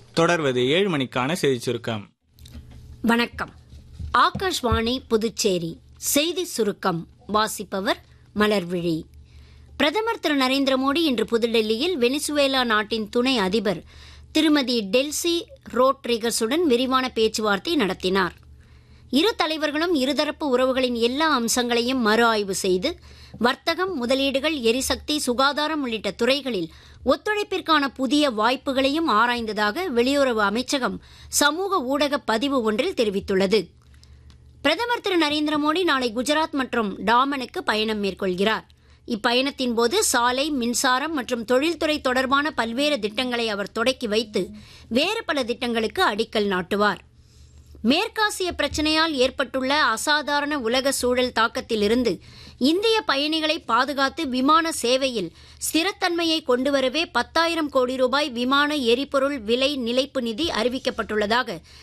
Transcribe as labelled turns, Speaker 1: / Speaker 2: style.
Speaker 1: தொடர்வது ஏழு மணிக்கான செய்திச் சுருக்கம்
Speaker 2: வணக்கம் ஆகாஷ்வாணி புதுச்சேரி செய்தி சுருக்கம் வாசிப்பவர் மலர்விழி பிரதமர் திரு நரேந்திர மோடி இன்று புதுடெல்லியில் வெனிசுவேலா நாட்டின் துணை அதிபர் திருமதி டெல்சி ரோட்ரிகஸுடன் விரிவான பேச்சுவார்த்தை நடத்தினார் இரு தலைவர்களும் இருதரப்பு உறவுகளின் எல்லா அம்சங்களையும் மறு ஆய்வு செய்து வர்த்தகம் முதலீடுகள் எரிசக்தி சுகாதாரம் உள்ளிட்ட துறைகளில் ஒத்துழைப்பிற்கான புதிய வாய்ப்புகளையும் ஆராய்ந்ததாக வெளியுறவு அமைச்சகம் சமூக ஊடக பதிவு ஒன்றில் தெரிவித்துள்ளது பிரதமர் திரு நரேந்திர மோடி நாளை குஜராத் மற்றும் டாமனுக்கு பயணம் மேற்கொள்கிறார் இப்பயணத்தின் போது சாலை மின்சாரம் மற்றும் தொழில்துறை தொடர்பான பல்வேறு திட்டங்களை அவர் தொடக்கி வைத்து வேறு பல திட்டங்களுக்கு அடிக்கல் நாட்டுவார் மேற்காசிய பிரச்சனையால் ஏற்பட்டுள்ள அசாதாரண உலக சூழல் தாக்கத்திலிருந்து இந்திய பயணிகளை பாதுகாத்து விமான சேவையில் ஸ்திரத்தன்மையை கொண்டுவரவே பத்தாயிரம் கோடி ரூபாய் விமான எரிபொருள் விலை நிலைப்பு நிதி அறிவிக்கப்பட்டுள்ளதாக